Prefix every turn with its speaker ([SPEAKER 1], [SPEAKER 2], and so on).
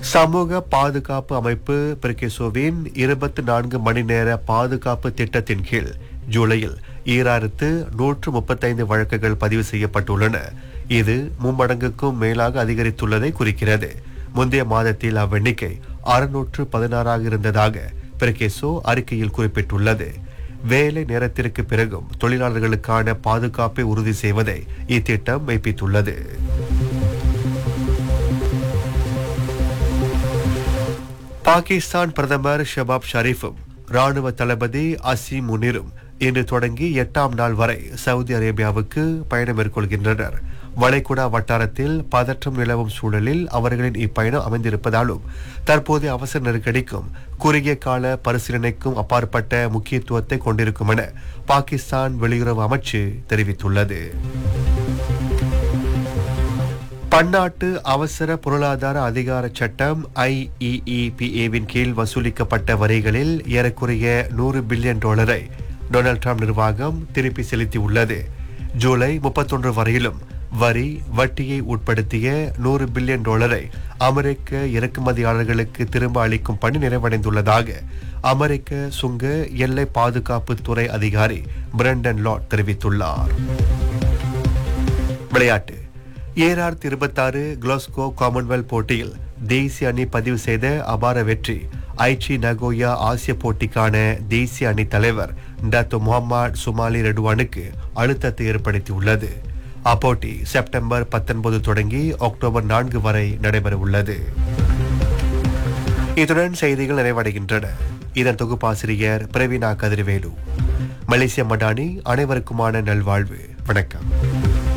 [SPEAKER 1] சமூக பாதுகாப்பு அமைப்பு பிரிகேசோவின் இருபத்தி நான்கு மணி நேர பாதுகாப்பு திட்டத்தின் கீழ் ஜூலையில் ஈராயிரத்து நூற்று முப்பத்தைந்து வழக்குகள் பதிவு செய்யப்பட்டுள்ளன இது மும்மடங்குக்கும் மேலாக அதிகரித்துள்ளதை குறிக்கிறது முந்தைய மாதத்தில் அவ்வெண்ணிக்கை அறுநூற்று பதினாறாக இருந்ததாக பிரிகேசோ அறிக்கையில் குறிப்பிட்டுள்ளது வேலை நேரத்திற்கு பிறகும் தொழிலாளர்களுக்கான பாதுகாப்பை உறுதி செய்வதை இத்திட்டம் மெய்ப்பித்துள்ளது பாகிஸ்தான் பிரதமர் ஷபாப் ஷரீஃபும் ராணுவ தளபதி அசீம் முனிரும் இன்று தொடங்கி எட்டாம் நாள் வரை சவுதி அரேபியாவுக்கு பயணம் மேற்கொள்கின்றனர் வளைகுடா வட்டாரத்தில் பதற்றம் நிலவும் சூழலில் அவர்களின் இப்பயணம் அமைந்திருப்பதாலும் தற்போதைய அவசர நெருக்கடிக்கும் குறுகிய கால பரிசீலனைக்கும் அப்பாற்பட்ட முக்கியத்துவத்தை கொண்டிருக்கும் என பாகிஸ்தான் வெளியுறவு அமைச்சு தெரிவித்துள்ளது பன்னாட்டு அவசர பொருளாதார அதிகார சட்டம் ஐஇஇபிஏவின் கீழ் வசூலிக்கப்பட்ட வரிகளில் ஏறக்குறைய நூறு பில்லியன் டாலரை டொனால்ட் ட்ரம்ப் நிர்வாகம் திருப்பி செலுத்தியுள்ளது ஜூலை முப்பத்தொன்று வரையிலும் வரி வட்டியை உட்படுத்திய நூறு பில்லியன் டாலரை அமெரிக்க இறக்குமதியாளர்களுக்கு திரும்ப அளிக்கும் பணி நிறைவடைந்துள்ளதாக அமெரிக்க சுங்க எல்லை பாதுகாப்பு துறை அதிகாரி பிரண்டன் லாட் தெரிவித்துள்ளார் விளையாட்டு ஏஆர் இருபத்தாறு கிளாஸ்கோ காமன்வெல்த் போட்டியில் தேசிய அணி பதிவு செய்த அபார வெற்றி ஐச்சி நகோயா ஆசிய போட்டிக்கான தேசிய அணி தலைவர் டாக்டர் முகமது சுமாலி ரெடுவானுக்கு அழுத்தத்தை ஏற்படுத்தியுள்ளது அப்போட்டி செப்டம்பர் பத்தொன்பது தொடங்கி அக்டோபர் நான்கு வரை நடைபெற உள்ளது இத்துடன் செய்திகள் நிறைவடைகின்றன இதன் தொகுப்பாசிரியர் பிரவீனா கதிர்வேலு மலேசிய மடானி அனைவருக்குமான நல்வாழ்வு வணக்கம்